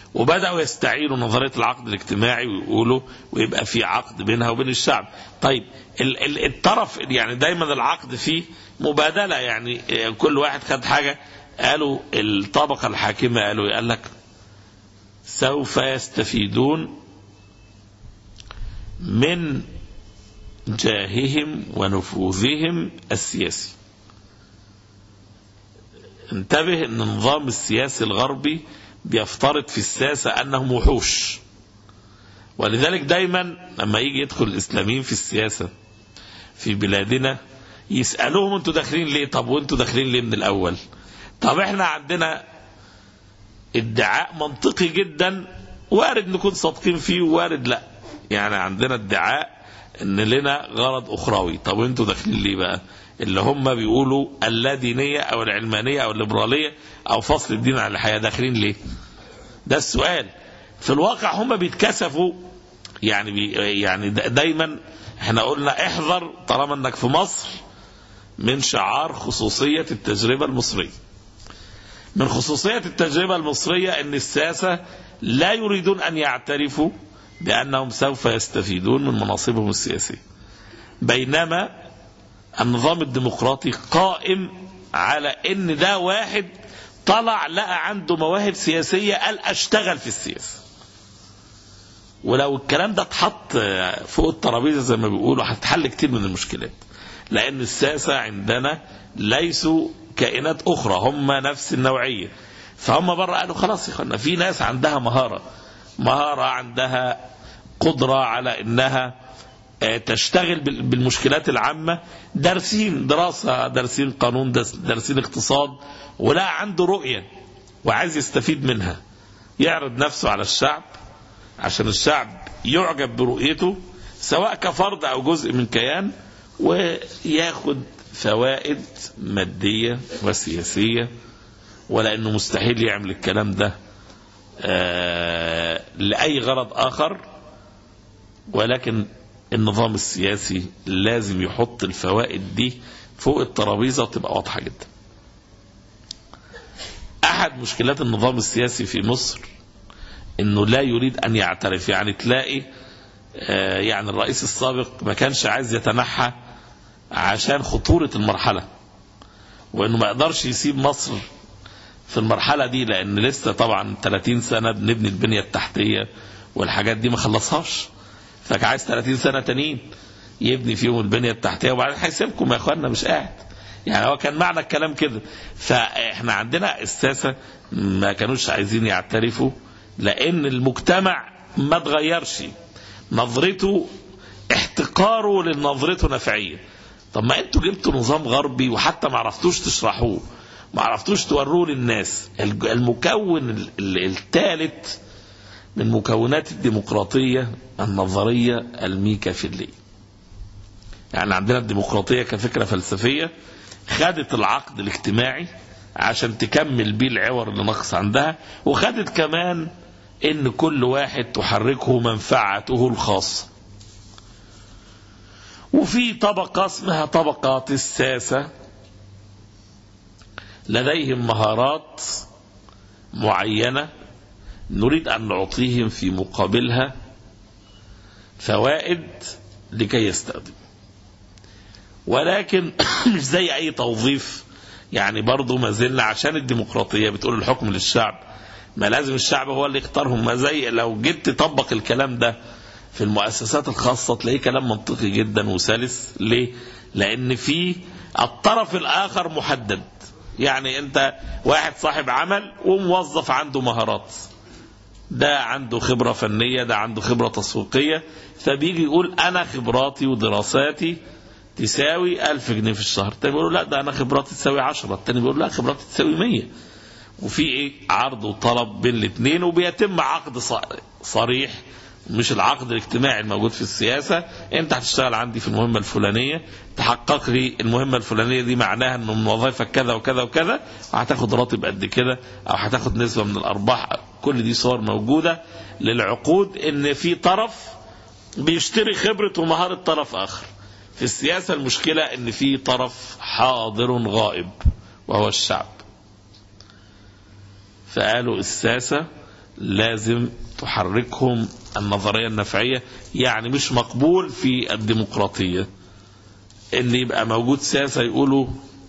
وبدأوا يستعيروا نظرية العقد الاجتماعي ويقولوا ويبقى في عقد بينها وبين الشعب طيب ال- ال- الطرف يعني دايما العقد فيه مبادلة يعني كل واحد خد حاجة قالوا الطبقة الحاكمة قالوا قال لك سوف يستفيدون من جاههم ونفوذهم السياسي انتبه ان النظام السياسي الغربي بيفترض في السياسة انهم وحوش ولذلك دايما لما يجي يدخل الاسلاميين في السياسة في بلادنا يسألوهم انتوا داخلين ليه طب وانتوا داخلين ليه من الاول طب احنا عندنا ادعاء منطقي جدا وارد نكون صادقين فيه وارد لا يعني عندنا ادعاء ان لنا غرض اخروي طب وانتوا داخلين ليه بقى اللي هم بيقولوا اللادينية او العلمانية او الليبرالية او فصل الدين عن الحياة داخلين ليه ده السؤال في الواقع هم بيتكسفوا يعني بي يعني دا- دايما احنا قلنا احذر طالما انك في مصر من شعار خصوصية التجربة المصرية من خصوصية التجربة المصرية ان الساسة لا يريدون ان يعترفوا بانهم سوف يستفيدون من مناصبهم السياسية بينما النظام الديمقراطي قائم على ان ده واحد طلع لقى عنده مواهب سياسية قال اشتغل في السياسة ولو الكلام ده اتحط فوق الترابيزة زي ما بيقولوا هتحل كتير من المشكلات لان الساسة عندنا ليسوا كائنات اخرى هم نفس النوعية فهم بره قالوا خلاص يا اخوانا في ناس عندها مهارة مهارة عندها قدرة على انها آه، تشتغل بال- بالمشكلات العامة دارسين دراسة دارسين قانون دارس- دارسين اقتصاد ولا عنده رؤية وعايز يستفيد منها يعرض نفسه على الشعب عشان الشعب يعجب برؤيته سواء كفرد او جزء من كيان وياخد فوائد مادية وسياسية ولا انه مستحيل يعمل الكلام ده آه، لأي غرض آخر ولكن النظام السياسي لازم يحط الفوائد دي فوق الترابيزة وتبقى واضحة جدا أحد مشكلات النظام السياسي في مصر انه لا يريد ان يعترف يعني تلاقي آه، يعني الرئيس السابق ما كانش عايز يتنحى عشان خطورة المرحلة وانه ما يقدرش يسيب مصر في المرحلة دي لان لسه طبعا 30 سنة بنبني البنية التحتية والحاجات دي ما خلصهاش فكان عايز 30 سنة تانيين يبني فيهم البنية التحتية وبعدين هيسيبكم يا اخوانا مش قاعد يعني هو كان معنى الكلام كده فاحنا عندنا الساسة ما كانوش عايزين يعترفوا لان المجتمع ما اتغيرش نظرته احتقاره لنظرته نفعيه طب ما انتوا جبتوا نظام غربي وحتى ما عرفتوش تشرحوه ما عرفتوش توروه للناس الج- المكون الثالث من مكونات الديمقراطية النظرية الميكافيلية يعني عندنا الديمقراطية كفكرة فلسفية خدت العقد الاجتماعي عشان تكمل بيه العور اللي نقص عندها وخدت كمان ان كل واحد تحركه منفعته الخاصة وفي طبقة اسمها طبقات الساسة لديهم مهارات معينة نريد أن نعطيهم في مقابلها فوائد لكي يستخدموا ولكن مش زي أي توظيف يعني برضه ما زلنا عشان الديمقراطية بتقول الحكم للشعب ما لازم الشعب هو اللي يختارهم ما زي لو جيت تطبق الكلام ده في المؤسسات الخاصة تلاقيه كلام منطقي جدا وسلس ليه؟ لأن في الطرف الآخر محدد يعني أنت واحد صاحب عمل وموظف عنده مهارات ده عنده خبرة فنية ده عنده خبرة تسويقية فبيجي يقول أنا خبراتي ودراساتي تساوي ألف جنيه في الشهر التاني بيقول له لا ده أنا خبراتي تساوي عشرة التاني بيقول لا خبراتي تساوي مية وفي ايه عرض وطلب بين الاثنين وبيتم عقد ص- صريح مش العقد الاجتماعي الموجود في السياسة انت هتشتغل عندي في المهمة الفلانية تحقق لي المهمة الفلانية دي معناها انه من وظائفك كذا وكذا وكذا وهتاخد راتب قد كده او هتاخد نسبة من الارباح كل دي صور موجودة للعقود ان في طرف بيشتري خبرة ومهارة طرف اخر في السياسة المشكلة ان في طرف حاضر غائب وهو الشعب فقالوا الساسة لازم تحركهم النظرية النفعية يعني مش مقبول في الديمقراطية ان يبقى موجود سياسة يقولوا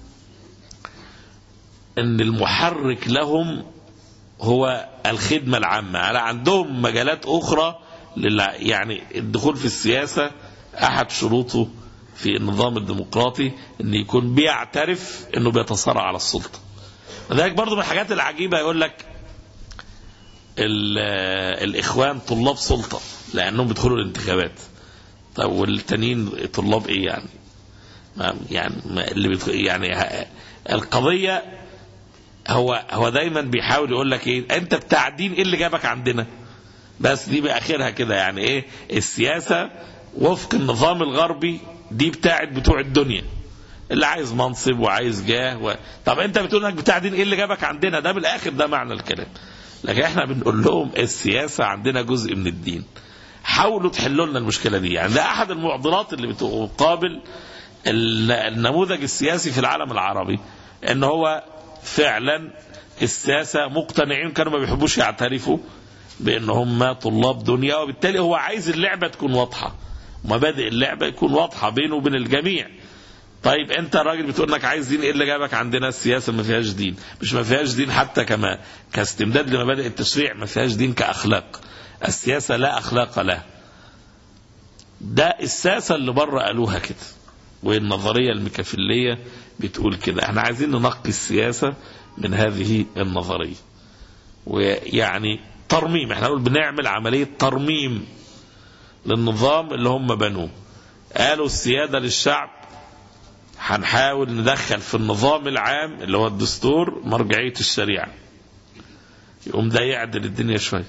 ان المحرك لهم هو الخدمة العامة على عندهم مجالات أخرى للع... يعني الدخول في السياسة أحد شروطه في النظام الديمقراطي أن يكون بيعترف أنه بيتصارع على السلطة لذلك برضو من الحاجات العجيبة يقول لك ال... الإخوان طلاب سلطة لأنهم بيدخلوا الانتخابات طب والتانيين طلاب إيه يعني ما يعني ما اللي بيدخل يعني ه- القضية هو هو دايما بيحاول يقول لك ايه انت بتاع دين ايه اللي جابك عندنا بس دي باخرها كده يعني ايه السياسه وفق النظام الغربي دي بتاعت بتوع الدنيا اللي عايز منصب وعايز جاه و... طب انت بتقول انك بتاع دين ايه اللي جابك عندنا ده بالاخر ده معنى الكلام لكن احنا بنقول لهم السياسه عندنا جزء من الدين حاولوا تحلوا لنا المشكله دي يعني ده احد المعضلات اللي بتقابل ال- النموذج السياسي في العالم العربي ان هو فعلا الساسة مقتنعين كانوا ما بيحبوش يعترفوا بان هم طلاب دنيا وبالتالي هو عايز اللعبة تكون واضحة مبادئ اللعبة يكون واضحة بينه وبين الجميع طيب انت راجل بتقول انك عايز دين ايه اللي جابك عندنا السياسه ما فيهاش دين مش ما فيهاش دين حتى كما كاستمداد لمبادئ التشريع ما فيهاش دين كاخلاق السياسه لا اخلاق لها ده الساسه اللي بره قالوها كده والنظريه الميكافيليه بتقول كده احنا عايزين ننقي السياسه من هذه النظريه ويعني ترميم احنا نقول بنعمل عمليه ترميم للنظام اللي هم بنوه قالوا السياده للشعب هنحاول ندخل في النظام العام اللي هو الدستور مرجعيه الشريعه يقوم ده يعدل الدنيا شويه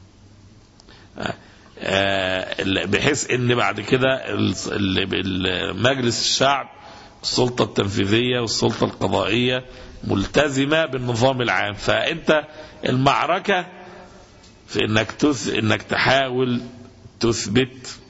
آه، بحيث ان بعد كده ال- ال- مجلس الشعب السلطه التنفيذيه والسلطه القضائيه ملتزمه بالنظام العام فانت المعركه في انك تث... انك تحاول تثبت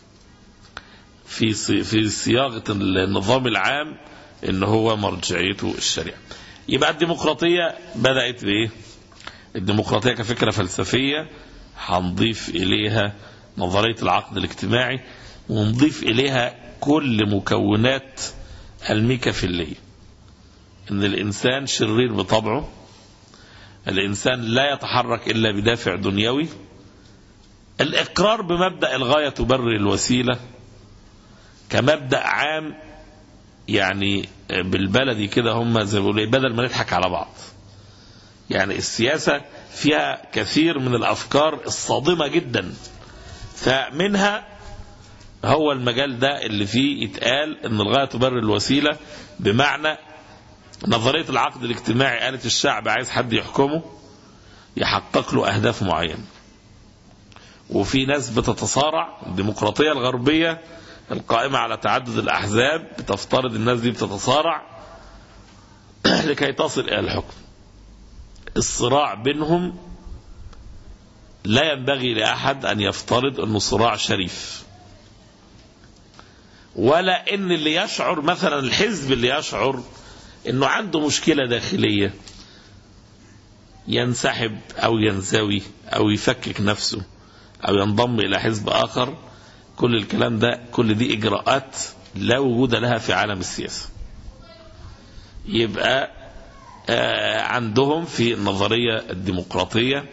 في صي- في صياغه النظام العام ان هو مرجعيته الشريعه يبقى الديمقراطيه بدات بايه الديمقراطيه كفكره فلسفيه هنضيف اليها نظريه العقد الاجتماعي ونضيف اليها كل مكونات الميكافيليه ان الانسان شرير بطبعه الانسان لا يتحرك الا بدافع دنيوي الاقرار بمبدا الغايه تبرر الوسيله كمبدا عام يعني بالبلدي كده هم زي ما بيقولوا إيه، بدل ما نضحك على بعض يعني السياسه فيها كثير من الافكار الصادمه جدا فمنها هو المجال ده اللي فيه يتقال ان الغايه تبرر الوسيله بمعنى نظريه العقد الاجتماعي قالت الشعب عايز حد يحكمه يحقق له اهداف معينه وفي ناس بتتصارع الديمقراطيه الغربيه القائمه على تعدد الاحزاب بتفترض الناس دي بتتصارع لكي تصل الى الحكم الصراع بينهم لا ينبغي لاحد ان يفترض انه صراع شريف ولا ان اللي يشعر مثلا الحزب اللي يشعر انه عنده مشكله داخليه ينسحب او ينزوي او يفكك نفسه او ينضم الى حزب اخر كل الكلام ده كل دي اجراءات لا وجود لها في عالم السياسه يبقى آه، عندهم في النظريه الديمقراطيه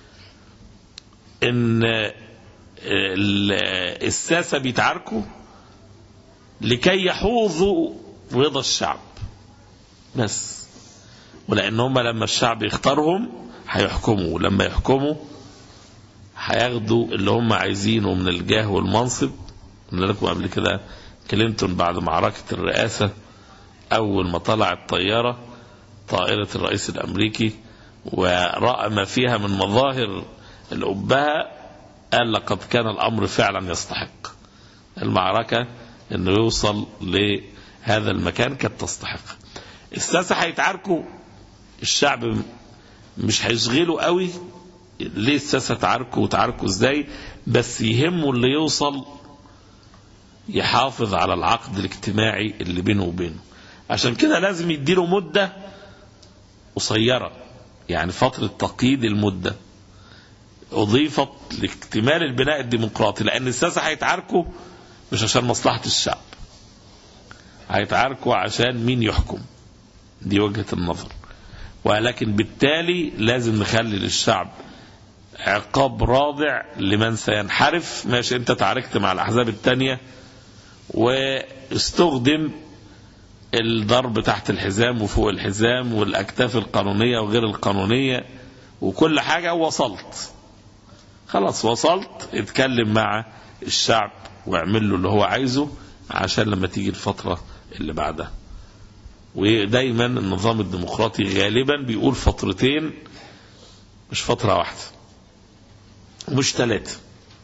ان آه، ال- الساسه بيتعاركوا لكي يحوظوا رضا الشعب بس ولان هم لما الشعب يختارهم هيحكموا لما يحكموا هياخدوا اللي هم عايزينه من الجاه والمنصب قلنا لكم قبل كده كلينتون بعد معركة الرئاسة أول ما طلع الطيارة طائرة الرئيس الأمريكي ورأى ما فيها من مظاهر الأبهة قال لقد كان الأمر فعلا يستحق المعركة أنه يوصل لهذا المكان كانت تستحق الساسة هيتعاركوا الشعب مش هيشغلوا قوي ليه الساسة تعاركوا وتعاركوا ازاي بس يهمه اللي يوصل يحافظ على العقد الاجتماعي اللي بينه وبينه عشان كده لازم يديله مدة قصيرة يعني فترة تقييد المدة أضيفت لاكتمال البناء الديمقراطي لأن الساسة هيتعاركوا مش عشان مصلحة الشعب هيتعاركوا عشان مين يحكم دي وجهة النظر ولكن بالتالي لازم نخلي للشعب عقاب راضع لمن سينحرف ماشي انت تعاركت مع الاحزاب التانية واستخدم الضرب تحت الحزام وفوق الحزام والاكتاف القانونية وغير القانونية وكل حاجة وصلت خلاص وصلت اتكلم مع الشعب واعمل له اللي هو عايزه عشان لما تيجي الفترة اللي بعدها ودايما النظام الديمقراطي غالبا بيقول فترتين مش فترة واحدة ومش ثلاثة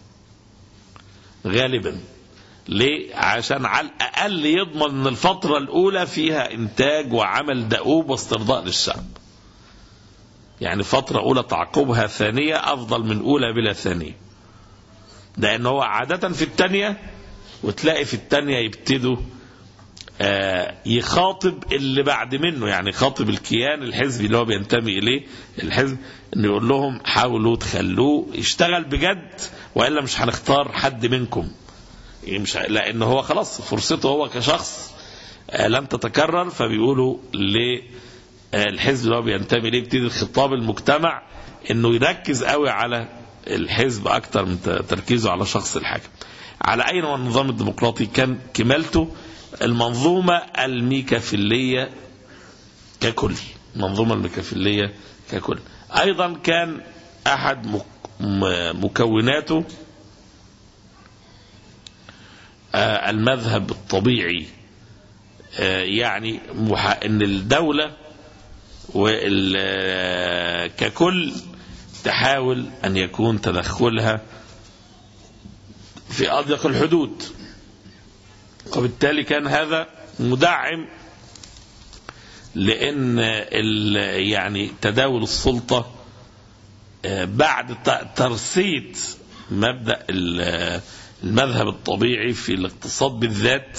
غالبا ليه؟ عشان على الأقل يضمن أن الفترة الأولى فيها إنتاج وعمل دؤوب واسترضاء للشعب يعني فترة أولى تعقبها ثانية أفضل من أولى بلا ثانية لأن هو عادة في الثانية وتلاقي في الثانية يبتدوا آه يخاطب اللي بعد منه يعني يخاطب الكيان الحزبي اللي هو بينتمي إليه الحزب انه يقول لهم حاولوا تخلوه يشتغل بجد والا مش هنختار حد منكم مش لان هو خلاص فرصته هو كشخص آه لن تتكرر فبيقولوا للحزب اللي هو بينتمي اليه يبتدي خطاب المجتمع انه يركز قوي على الحزب اكتر من تركيزه على شخص الحاكم على اي نوع النظام الديمقراطي كان كمالته المنظومه الميكافيليه ككل المنظومه الميكافيليه ككل ايضا كان احد مكوناته المذهب الطبيعي يعني ان الدولة ككل تحاول ان يكون تدخلها في اضيق الحدود وبالتالي كان هذا مدعم لان يعني تداول السلطه بعد ترسيت مبدا المذهب الطبيعي في الاقتصاد بالذات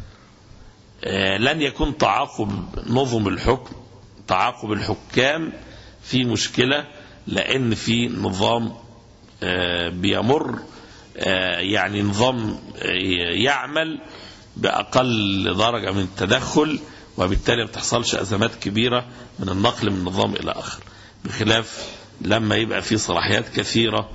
لن يكون تعاقب نظم الحكم تعاقب الحكام في مشكله لان في نظام بيمر يعني نظام يعمل باقل درجه من التدخل وبالتالي ما بتحصلش ازمات كبيره من النقل من نظام الى اخر بخلاف لما يبقى في صلاحيات كثيره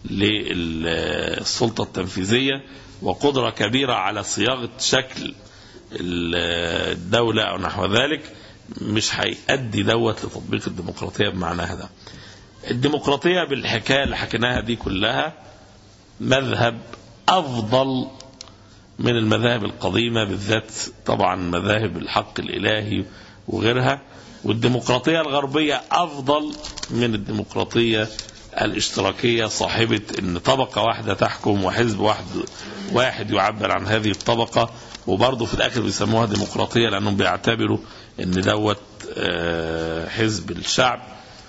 للسلطه التنفيذيه وقدره كبيره على صياغه شكل الدوله او نحو ذلك مش هيؤدي دوت لتطبيق الديمقراطيه بمعناها ده. الديمقراطيه بالحكايه اللي حكيناها دي كلها مذهب افضل من المذاهب القديمة بالذات طبعا مذاهب الحق الإلهي وغيرها والديمقراطية الغربية أفضل من الديمقراطية الاشتراكية صاحبة أن طبقة واحدة تحكم وحزب واحد واحد يعبر عن هذه الطبقة وبرضه في الآخر بيسموها ديمقراطية لأنهم بيعتبروا أن دوت حزب الشعب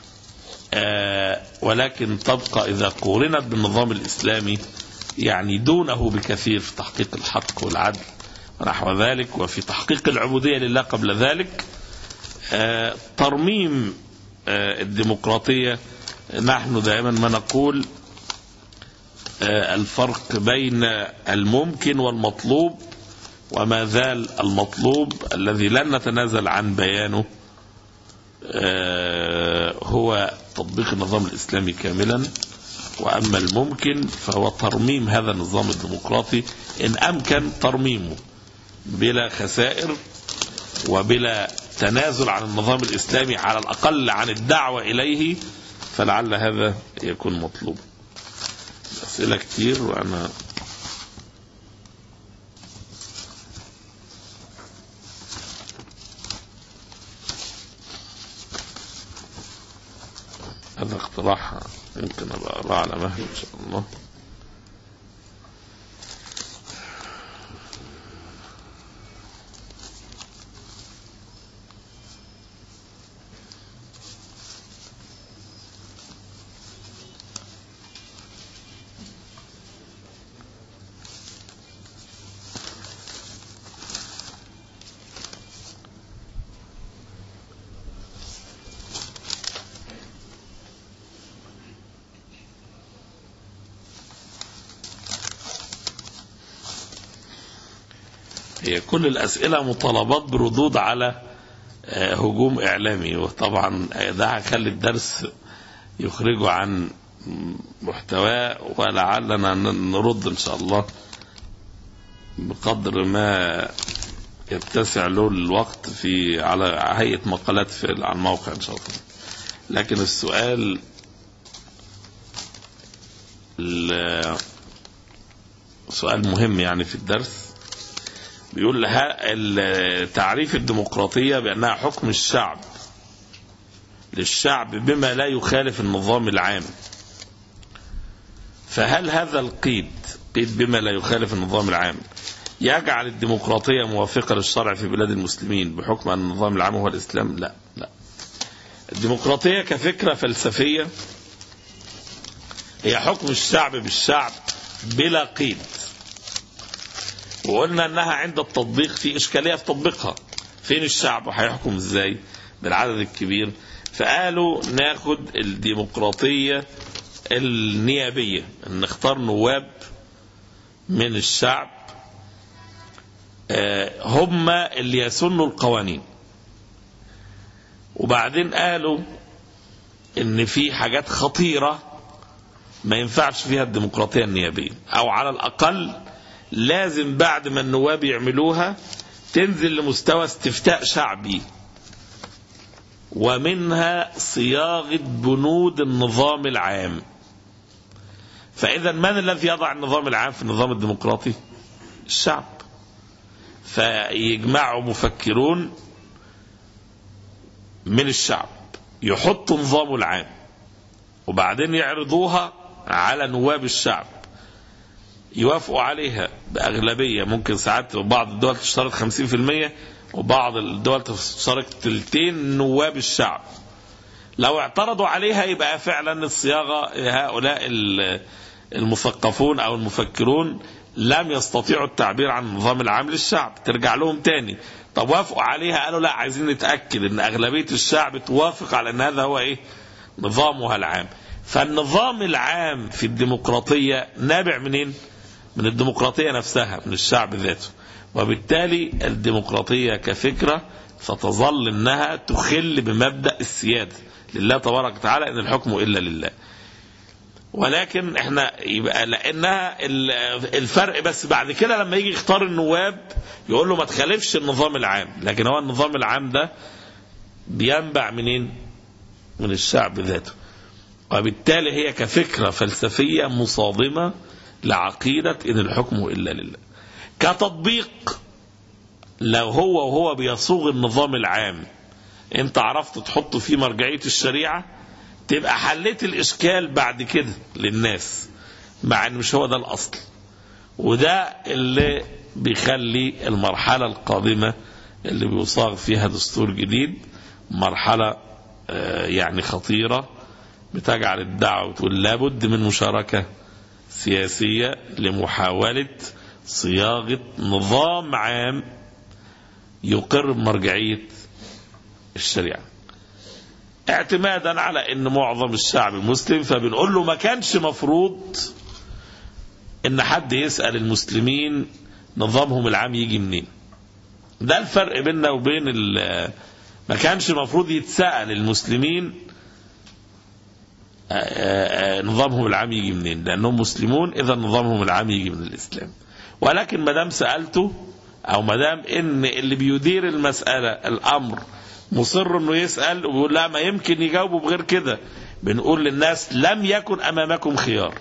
ولكن تبقى إذا قورنت بالنظام الإسلامي يعني دونه بكثير في تحقيق الحق والعدل ونحو ذلك وفي تحقيق العبودية لله قبل ذلك ترميم الديمقراطية نحن دائما ما نقول الفرق بين الممكن والمطلوب وما زال المطلوب الذي لن نتنازل عن بيانه هو تطبيق النظام الإسلامي كاملا وأما الممكن فهو ترميم هذا النظام الديمقراطي إن أمكن ترميمه بلا خسائر وبلا تنازل عن النظام الإسلامي على الأقل عن الدعوة إليه فلعل هذا يكون مطلوب أسئلة كتير وأنا هذا اقتراح يمكن ابقى اقراه على مهل ان شاء الله هي كل الأسئلة مطالبات بردود على آه، هجوم إعلامي وطبعا ده هيخلي الدرس يخرجه عن محتواه ولعلنا نرد إن شاء الله بقدر ما يتسع له الوقت في على هيئة مقالات في على الموقع إن شاء الله لكن السؤال ال- سؤال مهم يعني في الدرس بيقول لها ال- تعريف الديمقراطية بأنها حكم الشعب للشعب بما لا يخالف النظام العام فهل هذا القيد قيد بما لا يخالف النظام العام يجعل الديمقراطية موافقة للشرع في بلاد المسلمين بحكم أن النظام العام هو الإسلام لا لا الديمقراطية كفكرة فلسفية هي حكم الشعب بالشعب بلا قيد وقلنا انها عند التطبيق في اشكاليه في تطبيقها فين الشعب وهيحكم ازاي بالعدد الكبير فقالوا ناخد الديمقراطيه النيابيه ان نختار نواب من الشعب آه، هم اللي يسنوا القوانين وبعدين قالوا ان في حاجات خطيره ما ينفعش فيها الديمقراطيه النيابيه او على الاقل لازم بعد ما النواب يعملوها تنزل لمستوى استفتاء شعبي ومنها صياغه بنود النظام العام فاذا من الذي يضع النظام العام في النظام الديمقراطي الشعب فيجمعوا مفكرون من الشعب يحطوا نظامه العام وبعدين يعرضوها على نواب الشعب يوافقوا عليها بأغلبية ممكن ساعات بعض الدول تشترط 50% وبعض الدول تشترط تلتين نواب الشعب لو اعترضوا عليها يبقى فعلا الصياغة هؤلاء ال- المثقفون أو المفكرون لم يستطيعوا التعبير عن النظام العام للشعب ترجع لهم تاني طب وافقوا عليها قالوا لا عايزين نتأكد ان أغلبية الشعب توافق على ان هذا هو ايه نظامها العام فالنظام العام في الديمقراطية نابع منين من الديمقراطية نفسها من الشعب ذاته وبالتالي الديمقراطية كفكرة ستظل انها تخل بمبدأ السيادة لله تبارك وتعالى ان الحكم الا لله ولكن احنا يبقى لانها ال- الفرق بس بعد كده لما يجي يختار النواب يقول له ما تخالفش النظام العام لكن هو النظام العام ده بينبع منين من الشعب ذاته وبالتالي هي كفكرة فلسفية مصادمة لعقيدة إن الحكم إلا لله كتطبيق لو هو وهو بيصوغ النظام العام انت عرفت تحط فيه مرجعية الشريعة تبقى حليت الإشكال بعد كده للناس مع ان مش هو ده الأصل وده اللي بيخلي المرحلة القادمة اللي بيصاغ فيها دستور جديد مرحلة آه، يعني خطيرة بتجعل الدعوة بتقول لابد من مشاركة سياسية لمحاولة صياغة نظام عام يقر بمرجعية الشريعة اعتمادا على ان معظم الشعب مسلم فبنقول له ما كانش مفروض ان حد يسأل المسلمين نظامهم العام يجي منين ده الفرق بيننا وبين ال- ما كانش مفروض يتسأل المسلمين آه، آه، آه، نظامهم العام يجي منين لانهم مسلمون اذا نظامهم العام يجي من الاسلام ولكن ما دام سالته او ما دام ان اللي بيدير المساله الامر مصر انه يسال ويقول لا ما يمكن يجاوبوا بغير كده بنقول للناس لم يكن امامكم خيار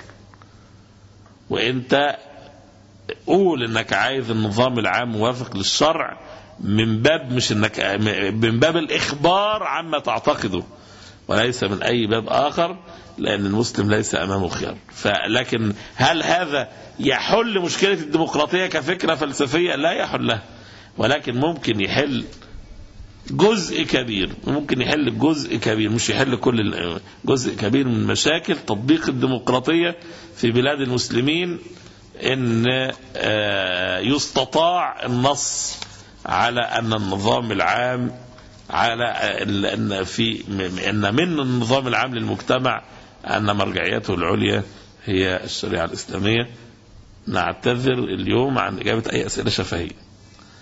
وانت قول انك عايز النظام العام موافق للشرع من باب مش انك من باب الاخبار عما تعتقده وليس من اي باب اخر لان المسلم ليس امامه خيار فلكن هل هذا يحل مشكله الديمقراطيه كفكره فلسفيه لا يحلها ولكن ممكن يحل جزء كبير ممكن يحل جزء كبير مش يحل كل ال- جزء كبير من مشاكل تطبيق الديمقراطيه في بلاد المسلمين ان آه، يستطاع النص على ان النظام العام على ال- ان في ان من النظام العام للمجتمع ان مرجعيته العليا هي الشريعه الاسلاميه نعتذر اليوم عن اجابه اي اسئله شفهيه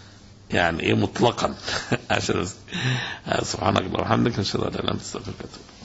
يعني ايه مطلقا عشان سبحانك اللهم وبحمدك نشهد ان لا اله الا انت نستغفرك ونتوب إليك.